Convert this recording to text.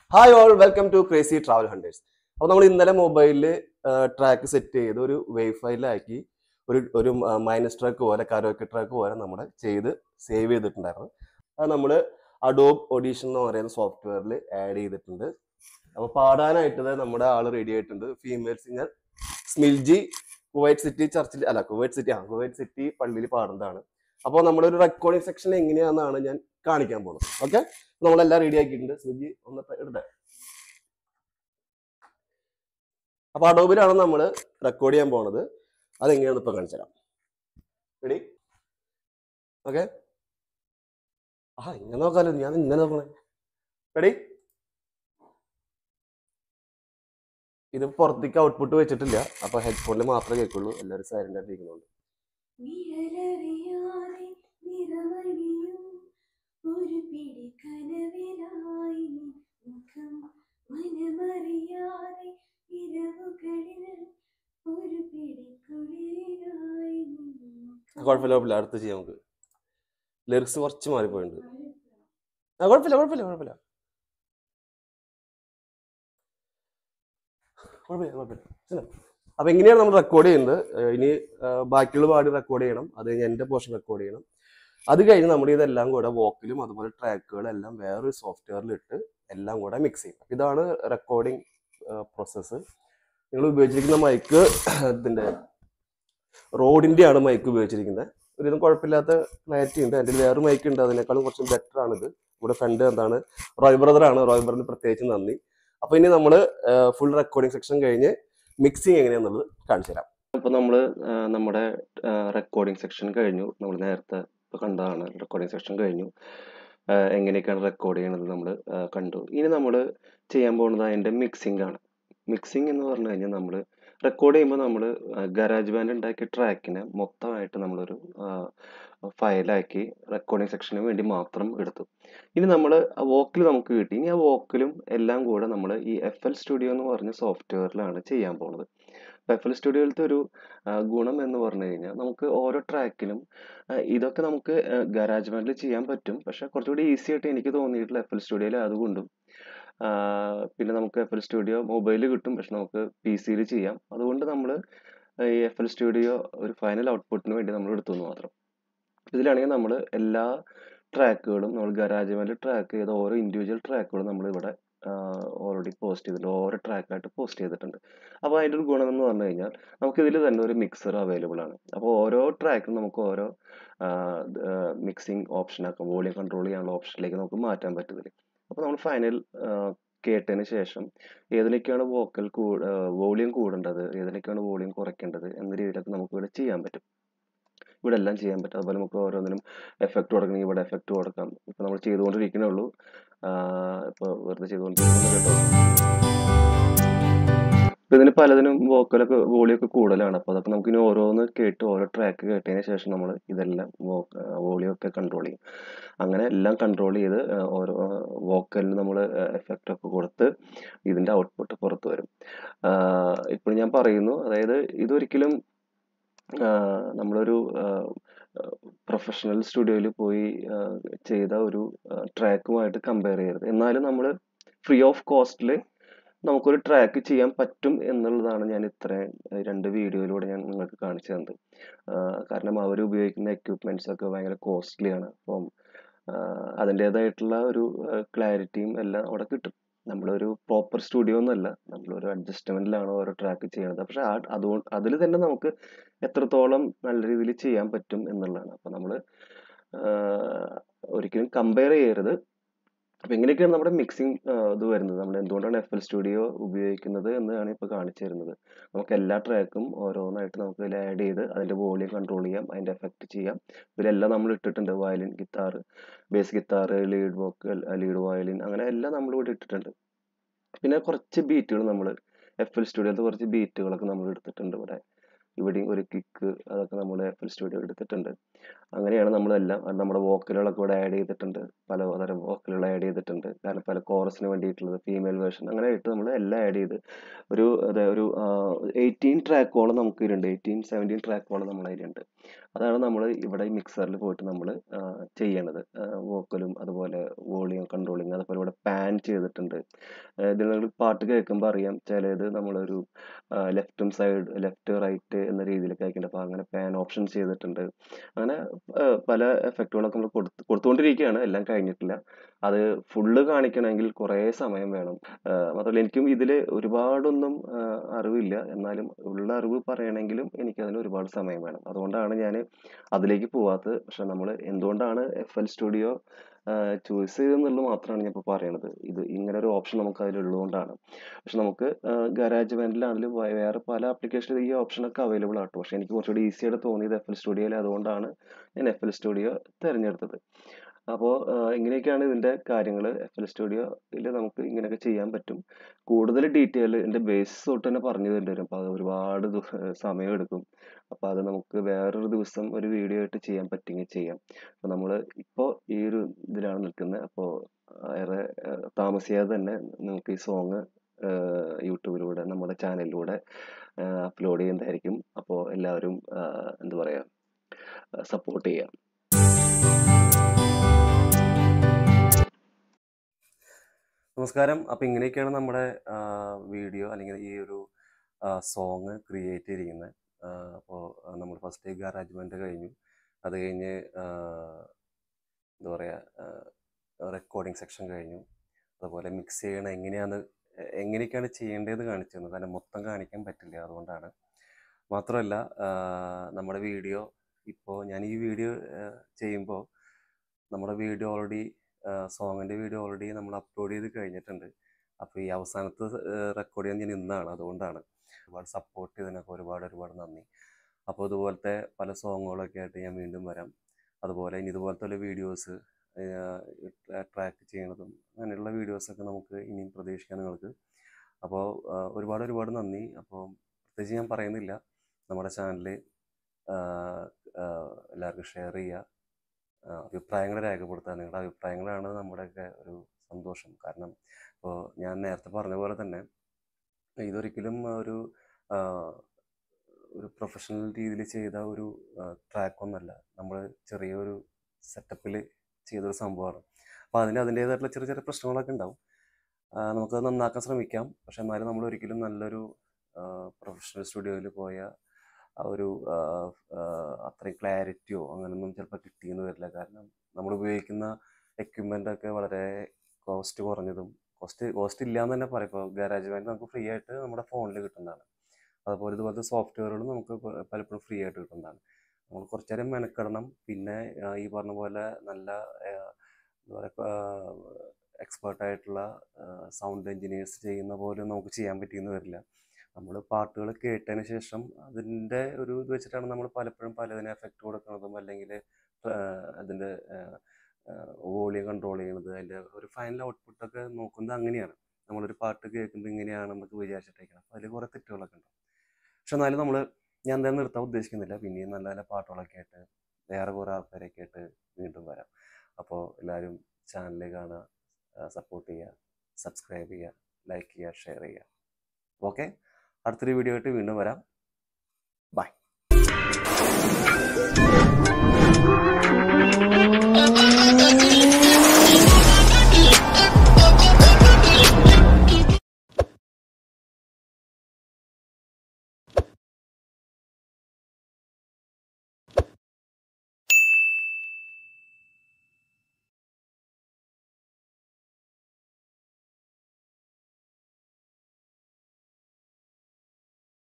Hi all welcome to crazy travel hunters അപ്പോൾ നമ്മൾ ഇന്നലെ മൊബൈലിൽ ട്രാക്ക് സെറ്റ് ചെയ്ത് ഒരു വേവ് ഫയലിലാക്കി ഒരു ഒരു മൈനസ് ട്രാക്ക് പോലെ കരോക്കെ ട്രാക്ക് പോലെ നമ്മൾ ചെയ്ത് സേവ് ചെയ്തിട്ടുണ്ടായിരുന്നു അത് നമ്മൾ അഡോബ് ഒഡീഷൻ എന്ന് പറയുന്ന സോഫ്റ്റ്വെയറിൽ ആഡ് ചെയ്തിട്ടുണ്ട് അപ്പോൾ പാടാനായിട്ട് ദേ നമ്മുടെ ആൾ റെഡി ആയിട്ടുണ്ട് female singer Smilji Kuwait city ചർച്ചിൽ അല്ല കുവൈറ്റ് സിറ്റി ആ കുവൈറ്റ് സിറ്റി പള്ളിയിൽ പാടുന്നതാണ് അപ്പോൾ നമ്മുടെ ഒരു റെക്കോർഡിംഗ് സെക്ഷൻ എങ്ങനെയാണെന്നാണ് ഞാൻ കാണിക്കാൻ പോകുന്നത് ഓക്കെ നമ്മളെല്ലാം റെഡി ആക്കിയിട്ടുണ്ട് സ്മിൽജി ഒന്ന് എടുത്തേ അപ്പൊ അഡോബിലാണ് നമ്മൾ റെക്കോർഡ് ചെയ്യാൻ പോണത് അതെങ്ങനെയാണെന്ന് ഇപ്പൊ കാണിച്ചു തരാം റെഡി ഓക്കെ ആ ഇങ്ങനെ നോക്കാലോ ഞാൻ ഇങ്ങനെ നോക്കണേ റെഡി ഇത് പുറത്തേക്ക് ഔട്ട്പുട്ട് വെച്ചിട്ടില്ല അപ്പൊ ഹെഡ്ഫോണിൽ മാത്രമേ കേൾക്കുള്ളൂ എല്ലാവരും സൈലന്റ് ആയിട്ട് ഇരിക്കുന്നുണ്ട് നിഴലറിയാതെ നിറമണിയും ഒരു പിടി കനവിലായി നിൻ മുഖം മനമറിയാതെ ഇരവുകളിൽ ഒരു പിടി കുളിരായി നിൻ മുഖം. കുഴപ്പമില്ല കുഴപ്പമില്ല അടുത്ത് ചെയ്യാം നമുക്ക് ലിറിക്സ് കുറച്ച് മാറിപ്പോയിട്ടുണ്ട് ആ കുഴപ്പമില്ല കുഴപ്പമില്ല കുഴപ്പമില്ല കുഴപ്പമില്ല കുഴപ്പമില്ല ചെല്ലാം. അപ്പൊ എങ്ങനെയാണ് നമ്മൾ റെക്കോർഡ് ചെയ്യുന്നത് ഏഹ് ഇനി ഏഹ് ബാക്കിയുള്ള പാടി റെക്കോർഡ് ചെയ്യണം അത് കഴിഞ്ഞ് എന്റെ പോർഷൻ റെക്കോർഡ് ചെയ്യണം അത് കഴിഞ്ഞ് നമ്മൾ ഇതെല്ലാം കൂടെ വോക്കലും അതുപോലെ ട്രാക്കുകളെല്ലാം വേറൊരു സോഫ്റ്റ്വെയറിൽ ഇട്ട് എല്ലാം കൂടെ മിക്സ് ചെയ്യും അപ്പൊ ഇതാണ് റെക്കോർഡിംഗ് പ്രോസസ്സ് നിങ്ങൾ ഉപയോഗിച്ചിരിക്കുന്ന മൈക്ക് ഇതിന്റെ റോഡിന്റെ ആണ് മൈക്ക് ഉപയോഗിച്ചിരിക്കുന്നത് ഒരുവിധം കുഴപ്പമില്ലാത്ത ക്ലാരിറ്റി ഉണ്ട് എൻ്റെ വേറെ മൈക്ക് ഉണ്ട് അതിനേക്കാളും കുറച്ചും ബെറ്റർ ആണിത് ഇവിടെ ഫ്രണ്ട് എന്താണ് റോയ് ബ്രദർ ആണ് റോയ് ബ്രദറിന് പ്രത്യേകിച്ച് നന്ദി അപ്പൊ ഇനി നമ്മൾ ഫുൾ റെക്കോർഡിംഗ് സെക്ഷൻ കഴിഞ്ഞ് മിക്സിങ് എങ്ങനെയാന്നുള്ളത് കാണിച്ചു തരാം അപ്പോൾ നമ്മൾ നമ്മുടെ റെക്കോർഡിംഗ് സെക്ഷൻ കഴിഞ്ഞു നമ്മൾ നേരത്തെ ഇപ്പോൾ കണ്ടതാണ് റെക്കോർഡിംഗ് സെക്ഷൻ കഴിഞ്ഞു ആ, എങ്ങനെയൊക്കെയാണ് റെക്കോർഡ് ചെയ്യണത് നമ്മൾ കണ്ടു ഇനി നമ്മൾ ചെയ്യാൻ പോകുന്നത് അതിൻ്റെ മിക്സിംഗ് ആണ് മിക്സിംഗ് എന്ന് പറഞ്ഞു കഴിഞ്ഞാൽ നമ്മൾ റെക്കോർഡ് ചെയ്യുമ്പോൾ നമ്മൾ ഗരാജ് ബാൻഡ് ഉണ്ടാക്കിയ ട്രാക്കിനെ മൊത്തമായിട്ട് നമ്മളൊരു ഫയലാക്കി റെക്കോർഡിംഗ് സെക്ഷന് വേണ്ടി മാത്രം എടുത്തു ഇനി നമ്മൾ ആ വോക്കൽ നമുക്ക് കിട്ടി ഇനി ആ വോക്കലും എല്ലാം കൂടെ നമ്മൾ ഈ എഫ് എൽ സ്റ്റുഡിയോ എന്ന് പറഞ്ഞ സോഫ്റ്റ്വെയറിലാണ് ചെയ്യാൻ പോകുന്നത് എഫ് എൽ സ്റ്റുഡിയോയിലത്തെ ഒരു ആ, ഗുണം എന്ന് പറഞ്ഞു കഴിഞ്ഞാൽ നമുക്ക് ഓരോ ട്രാക്കിലും ഇതൊക്കെ നമുക്ക് ഗരാജ് ബാൻഡിൽ ചെയ്യാൻ പറ്റും പക്ഷെ കുറച്ചുകൂടി ഈസി ആയിട്ട് എനിക്ക് തോന്നിയിട്ടുള്ള എഫ് എൽ സ്റ്റുഡിയോയിൽ അതുകൊണ്ടും ആ, പിന്നെ നമുക്ക് എഫ് എൽ സ്റ്റുഡിയോ മൊബൈലിൽ കിട്ടും പക്ഷെ നമുക്ക് പി സിയിൽ ചെയ്യാം അതുകൊണ്ട് നമ്മൾ ഈ എഫ് എൽ സ്റ്റുഡിയോ ഒരു ഫൈനൽ ഔട്ട്പുട്ടിന് വേണ്ടി നമ്മൾ എടുത്തു എന്ന് മാത്രം ഇതിലാണെങ്കിൽ നമ്മൾ എല്ലാ ട്രാക്കുകളും നമ്മൾ ഗരാജ് ബാൻഡിൽ ട്രാക്ക് ചെയ്ത ഓരോ ഇൻഡിവിജ്വൽ ട്രാക്കുകളും നമ്മൾ ഇവിടെ ഓൾറെഡി പോസ്റ്റ് ചെയ്തിട്ടുണ്ട് ഓരോ ട്രാക്കായിട്ട് പോസ്റ്റ് ചെയ്തിട്ടുണ്ട് അപ്പോൾ അതിൻ്റെ ഒരു ഗുണം എന്ന് പറഞ്ഞു കഴിഞ്ഞാൽ നമുക്ക് ഇതിൽ തന്നെ ഒരു മിക്സർ അവൈലബിൾ ആണ് അപ്പോൾ ഓരോ ട്രാക്കും നമുക്ക് ഓരോ മിക്സിംഗ് ഓപ്ഷൻ ആക്കാം വോളിയം കൺട്രോൾ ചെയ്യാനുള്ള ഓപ്ഷനിലേക്ക് നമുക്ക് മാറ്റാൻ പറ്റുന്നില്ല അപ്പോൾ നമ്മൾ ഫൈനൽ കേട്ടതിന് ശേഷം ഏതിലേക്കാണ് വോക്കൽ കൂ വോളിയം കൂടേണ്ടത് ഏതിലേക്കാണ് വോളിയം കുറയ്ക്കേണ്ടത് എന്ന രീതിയിലൊക്കെ നമുക്ക് ഇവിടെ ചെയ്യാൻ പറ്റും ഇവിടെ എല്ലാം ചെയ്യാൻ പറ്റും അതുപോലെ നമുക്ക് ഓരോന്നിനും എഫക്റ്റ് കൊടുക്കണമെങ്കിൽ ഇവിടെ എഫക്റ്റ് കൊടുക്കാം ഇപ്പൊ നമ്മൾ ചെയ്തുകൊണ്ടിരിക്കണേ ഉള്ളൂ ഇപ്പോൾ വെറുതെ ചെയ്തുകൊണ്ടിരിക്കുന്നത് കേട്ടോ ഇപ്പൊ ഇതിന് പലതിനും വോക്കലൊക്കെ വോളിയൊക്കെ കൂടുതലാണ് അപ്പോൾ അതൊക്കെ നമുക്ക് ഇനി ഓരോന്ന് കേട്ട് ഓരോ ട്രാക്ക് കേട്ടതിന് ശേഷം നമ്മൾ ഇതെല്ലാം വോളിയം ഒക്കെ കൺട്രോൾ ചെയ്യും അങ്ങനെ എല്ലാം കൺട്രോൾ ചെയ്ത് ആ, ഓരോ വോക്കലിന് നമ്മൾ എഫക്റ്റ് ഒക്കെ കൊടുത്ത് ഇതിന്റെ ഔട്ട്പുട്ട് പുറത്ത് വരും ഇപ്പോൾ ഞാൻ പറയുന്നു അതായത് ഇതൊരിക്കലും ആ, നമ്മളൊരു പ്രൊഫഷണൽ സ്റ്റുഡിയോയിൽ പോയി ആ, ചെയ്ത ഒരു ട്രാക്കുമായിട്ട് കമ്പയർ ചെയ്യരുത് എന്നാലും നമ്മൾ ഫ്രീ ഓഫ് കോസ്റ്റിൽ നമുക്കൊരു ട്രാക്ക് ചെയ്യാൻ പറ്റും എന്നുള്ളതാണ് ഞാൻ ഇത്രയും ഏഹ്, രണ്ട് വീഡിയോയിലൂടെ ഞാൻ നിങ്ങൾക്ക് കാണിച്ചു തന്നത് ആ, കാരണം അവർ ഉപയോഗിക്കുന്ന എക്യുപ്മെന്റ്സ് ഒക്കെ ഭയങ്കര കോസ്റ്റ്ലി ആണ് അപ്പം ആഹ് അതിൻ്റെതായിട്ടുള്ള ഒരു ക്ലാരിറ്റിയും എല്ലാം അവിടെ കിട്ടും നമ്മളൊരു പ്രോപ്പർ സ്റ്റുഡിയോ ഒന്നുമല്ല നമ്മളൊരു അഡ്ജസ്റ്റ്മെന്റിലാണ് ഓരോ ട്രാക്ക് ചെയ്യുന്നത് പക്ഷെ ആ അതുകൊണ്ട് അതിൽ തന്നെ നമുക്ക് എത്രത്തോളം നല്ല രീതിയിൽ ചെയ്യാൻ പറ്റും എന്നുള്ളതാണ് അപ്പം നമ്മൾ ഒരിക്കലും കമ്പയർ ചെയ്യരുത് അപ്പം എങ്ങനെയൊക്കെയാണ് നമ്മുടെ മിക്സിംഗ് ഇത് വരുന്നത് നമ്മൾ എന്തുകൊണ്ടാണ് എഫ് എൽ സ്റ്റുഡിയോ ഉപയോഗിക്കുന്നത് എന്നാണ് ഇപ്പോൾ കാണിച്ചു തരുന്നത് നമുക്ക് എല്ലാ ട്രാക്കും ഓരോന്നായിട്ട് നമുക്ക് ഇതിൽ ആഡ് ചെയ്ത് അതിൻ്റെ വോളിയം കൺട്രോൾ ചെയ്യാം അതിൻ്റെ എഫക്റ്റ് ചെയ്യാം ഇതിലെല്ലാം നമ്മൾ ഇട്ടിട്ടുണ്ട് violin guitar bass guitar lead vocal lead violin അങ്ങനെ എല്ലാം നമ്മൾ ഇവിടെ ഇട്ടിട്ടുണ്ട് പിന്നെ കുറച്ച് ബീറ്റുകൾ നമ്മൾ എഫ് എൽ സ്റ്റുഡിയോത്തെ കുറച്ച് ബീറ്റുകളൊക്കെ നമ്മൾ എടുത്തിട്ടുണ്ട് ഇവിടെ ഇവിടെയും ഒരു കിക്ക് അതൊക്കെ നമ്മൾ എഫ് എൽ സ്റ്റുഡിയോ എടുത്തിട്ടുണ്ട് അങ്ങനെയാണ് നമ്മളെല്ലാം അത് നമ്മുടെ വോക്കലുകളൊക്കെ ഇവിടെ ആഡ് ചെയ്തിട്ടുണ്ട് പലതരം വോക്കലുകൾ ആഡ് ചെയ്തിട്ടുണ്ട് കാരണം പല കോറസിന് വേണ്ടിയിട്ടുള്ളത് ഫീമെയിൽ വേർഷൻ അങ്ങനെ ആയിട്ട് നമ്മൾ എല്ലാം ആഡ് ചെയ്ത് ഒരു അതെ ഒരു എയ്റ്റീൻ ട്രാക്കോളം നമുക്ക് ഇതിലുണ്ട് എയ്റ്റീൻ സെവൻറ്റീൻ ട്രാക്കോളം നമ്മുടെ അതിലുണ്ട് അതാണ് നമ്മൾ ഇവിടെ ഈ മിക്സറിൽ പോയിട്ട് നമ്മൾ ചെയ്യണത് വോക്കലും അതുപോലെ വോളിയം കൺട്രോളിങ് അതുപോലെ ഇവിടെ പാൻ ചെയ്തിട്ടുണ്ട് ഇതിൽ നിങ്ങൾ പാട്ട് കേൾക്കുമ്പോൾ അറിയാം ചിലത് നമ്മളൊരു ലെഫ്റ്റും സൈഡ് ലെഫ്റ്റ് റൈറ്റ് എന്ന രീതിയിലൊക്കെ ആക്കിയിട്ടുണ്ട് അപ്പോൾ അങ്ങനെ പാൻ ഓപ്ഷൻ ചെയ്തിട്ടുണ്ട് അങ്ങനെ ആ, പല എഫക്റ്റുകളൊക്കെ നമ്മൾ കൊടുത്ത് കൊടുത്തുകൊണ്ടിരിക്കുകയാണ് എല്ലാം കഴിഞ്ഞിട്ടില്ല അത് ഫുള്ള് കാണിക്കണമെങ്കിൽ കുറേ സമയം വേണം ആ, മാത്രമല്ല എനിക്കും ഇതിൽ ഒരുപാടൊന്നും ആ, അറിവില്ല എന്നാലും ഉള്ള അറിവ് പറയണമെങ്കിലും എനിക്കതിന് ഒരുപാട് സമയം വേണം അതുകൊണ്ടാണ് ഞാൻ അതിലേക്ക് പോവാത്തത് പക്ഷെ നമ്മൾ എന്തുകൊണ്ടാണ് എഫ് എൽ സ്റ്റുഡിയോ ചൂസ് ചെയ്തെന്നുള്ളത് മാത്രമാണ് ഞാൻ ഇപ്പോൾ പറയണത് ഇത് ഇങ്ങനെ ഒരു ഓപ്ഷൻ നമുക്ക് അതിലുള്ളതുകൊണ്ടാണ് പക്ഷെ നമുക്ക് ഗരാജ് ബാൻഡിലാണെങ്കിലും വേറെ പല ആപ്ലിക്കേഷനിലും ഈ ഓപ്ഷനൊക്കെ അവൈലബിൾ ആട്ടോ പക്ഷെ എനിക്ക് കുറച്ചുകൂടി ഈസി ആയിട്ട് തോന്നിയത് എഫ് എൽ സ്റ്റുഡിയോയിൽ അതുകൊണ്ടാണ് ഞാൻ എഫ് എൽ സ്റ്റുഡിയോ തിരഞ്ഞെടുത്തത് അപ്പോൾ ഇങ്ങനെയൊക്കെയാണ് ഇതിൻ്റെ കാര്യങ്ങൾ എഫ് എൽ സ്റ്റുഡിയോയിൽ നമുക്ക് ഇങ്ങനെയൊക്കെ ചെയ്യാൻ പറ്റും കൂടുതൽ ഡീറ്റെയിൽ എൻ്റെ ബേസ് തൊട്ട് തന്നെ പറഞ്ഞു തരേണ്ടി വരും അപ്പോൾ അത് ഒരുപാട് ദു- സമയം എടുക്കും അപ്പോൾ അത് നമുക്ക് വേറൊരു ദിവസം ഒരു വീഡിയോ ആയിട്ട് ചെയ്യാൻ പറ്റുമെങ്കിൽ ചെയ്യാം അപ്പോൾ നമ്മൾ ഇപ്പോൾ ഈ ഒരു ഇതിലാണ് നിൽക്കുന്നത് അപ്പോൾ ഏറെ ആ, താമസിയാതെ തന്നെ നിങ്ങൾക്ക് ഈ സോങ് യൂട്യൂബിലൂടെ നമ്മുടെ ചാനലിലൂടെ അപ്ലോഡ് ചെയ്യുന്നതായിരിക്കും അപ്പോൾ എല്ലാവരും ആ, എന്താ പറയുക സപ്പോർട്ട് ചെയ്യാം നമസ്കാരം അപ്പം ഇങ്ങനെയൊക്കെയാണ് നമ്മുടെ വീഡിയോ അല്ലെങ്കിൽ ഈ ഒരു സോങ് ക്രിയേറ്റ് ചെയ്തിരിക്കുന്നത് അപ്പോൾ നമ്മൾ ഫസ്റ്റ് ഗാരാജ് ബാൻഡ് കഴിഞ്ഞു അത് കഴിഞ്ഞ് ആ, എന്താ പറയുക റെക്കോർഡിംഗ് സെക്ഷൻ കഴിഞ്ഞു അതുപോലെ മിക്സ് ചെയ്യണം എങ്ങനെയാണ് എ- എങ്ങനെയൊക്കെയാണ് ചെയ്യേണ്ടതെന്ന് കാണിച്ചു തന്നു കാരണം മൊത്തം കാണിക്കാൻ പറ്റില്ല അതുകൊണ്ടാണ് മാത്രമല്ല ആ, നമ്മുടെ വീഡിയോ ഇപ്പോൾ ഞാൻ ഈ വീഡിയോ ചെയ്യുമ്പോൾ നമ്മുടെ വീഡിയോ ഓൾറെഡി സോങ്ങിൻ്റെ വീഡിയോ ഓൾറെഡി നമ്മൾ അപ്ലോഡ് ചെയ്ത് കഴിഞ്ഞിട്ടുണ്ട് അപ്പോൾ ഈ അവസാനത്തെ റെക്കോർഡ് ചെയ്യാൻ ഞാൻ ഇന്നാണ് അതുകൊണ്ടാണ് ഒരുപാട് സപ്പോർട്ട് ചെയ്തതിനൊക്കെ ഒരുപാട് ഒരുപാട് നന്ദി അപ്പോൾ ഇതുപോലത്തെ പല സോങ്ങുകളൊക്കെ ആയിട്ട് ഞാൻ വീണ്ടും വരാം അതുപോലെ ഇനി ഇതുപോലത്തെ ഉള്ള വീഡിയോസ് ട്രാക്ക് ചെയ്യണതും അങ്ങനെയുള്ള വീഡിയോസൊക്കെ നമുക്ക് ഇനിയും പ്രതീക്ഷിക്കാം നിങ്ങൾക്ക് അപ്പോൾ ഒരുപാട് ഒരുപാട് നന്ദി അപ്പോൾ പ്രത്യേകിച്ച് ഞാൻ പറയുന്നില്ല നമ്മുടെ ചാനൽ എല്ലാവർക്കും ഷെയർ ചെയ്യുക ആ, അഭിപ്രായങ്ങൾ രേഖപ്പെടുത്തുക നിങ്ങളുടെ അഭിപ്രായങ്ങളാണ് നമ്മുടെയൊക്കെ ഒരു സന്തോഷം കാരണം ഇപ്പോൾ ഞാൻ നേരത്തെ പറഞ്ഞ പോലെ തന്നെ ഇതൊരിക്കലും ഒരു ആ, ഒരു പ്രൊഫഷണൽ രീതിയിൽ ചെയ്ത ഒരു ട്രാക്ക് ഒന്നല്ല നമ്മൾ ചെറിയൊരു സെറ്റപ്പിൽ ചെയ്തൊരു സംഭവമാണ് അപ്പോൾ അതിന് അതിൻ്റേതായിട്ടുള്ള ചെറിയ ചെറിയ പ്രശ്നങ്ങളൊക്കെ ഉണ്ടാവും ആ, നമുക്കത് നന്നാക്കാൻ ശ്രമിക്കാം പക്ഷെ എന്നാലും നമ്മൾ ഒരിക്കലും നല്ലൊരു പ്രൊഫഷണൽ സ്റ്റുഡിയോയിൽ പോയ ആ ഒരു ആ, ആ, അത്രയും ക്ലാരിറ്റിയോ അങ്ങനെയൊന്നും ചിലപ്പോൾ കിട്ടിയെന്ന് വരില്ല കാരണം നമ്മൾ ഉപയോഗിക്കുന്ന എക്യുപ്മെൻ്റ് ഒക്കെ വളരെ കോസ്റ്റ് കുറഞ്ഞതും കോസ്റ്റ് കോസ്റ്റ് ഇല്ല എന്ന് തന്നെ പറയാം ഇപ്പോൾ ഗാരാജ് ബാൻഡ് നമുക്ക് ഫ്രീ ആയിട്ട് നമ്മുടെ ഫോണിൽ കിട്ടുന്നതാണ് അതുപോലെ ഇതുപോലത്തെ സോഫ്റ്റ്വെയറുകളും നമുക്ക് പ- പലപ്പോഴും ഫ്രീ ആയിട്ട് കിട്ടുന്നതാണ് നമ്മൾ കുറച്ച് നേരം മെനക്കെടണം പിന്നെ ആ, ഈ പറഞ്ഞ പോലെ നല്ല ആ, എന്താ പറയുക എക്സ്പേർട്ട് ആയിട്ടുള്ള സൗണ്ട് എഞ്ചിനീയേഴ്സ് ചെയ്യുന്ന പോലെ നമുക്ക് ചെയ്യാൻ പറ്റിയെന്ന് വരില്ല നമ്മൾ പാട്ടുകൾ കേട്ടതിന് ശേഷം അതിൻ്റെ ഒരു ഇത് വെച്ചിട്ടാണ് നമ്മൾ പലപ്പോഴും പലതിന് എഫക്റ്റ് കൊടുക്കുന്നതും അല്ലെങ്കിൽ അതിൻ്റെ വോളിയം കൺട്രോൾ ചെയ്യുന്നത് അതിൻ്റെ ഒരു ഫൈനൽ ഔട്ട്പുട്ടൊക്കെ നോക്കുന്നത് അങ്ങനെയാണ് നമ്മളൊരു പാട്ട് കേൾക്കുമ്പോൾ ഇങ്ങനെയാണെന്നൊക്കെ വിചാരിച്ചിട്ടേക്കണം അപ്പോൾ അതിൽ കുറേ തെറ്റുകളൊക്കെ ഉണ്ട് പക്ഷെ എന്നാലും നമ്മൾ ഞാൻ എന്തായാലും നിർത്താൻ ഉദ്ദേശിക്കുന്നില്ല പിന്നെയും നല്ല നല്ല പാട്ടുകളൊക്കെ ആയിട്ട് വേറെ കുറേ ആൾക്കാരൊക്കെ ആയിട്ട് വീണ്ടും വരാം അപ്പോൾ എല്ലാവരും ചാനൽ കാണുക സപ്പോർട്ട് ചെയ്യുക സബ്സ്ക്രൈബ് ചെയ്യുക ലൈക്ക് ചെയ്യുക ഷെയർ ചെയ്യുക ഓക്കെ അടുത്തൊരു വീഡിയോ ആയിട്ട് വീണ്ടും വരാം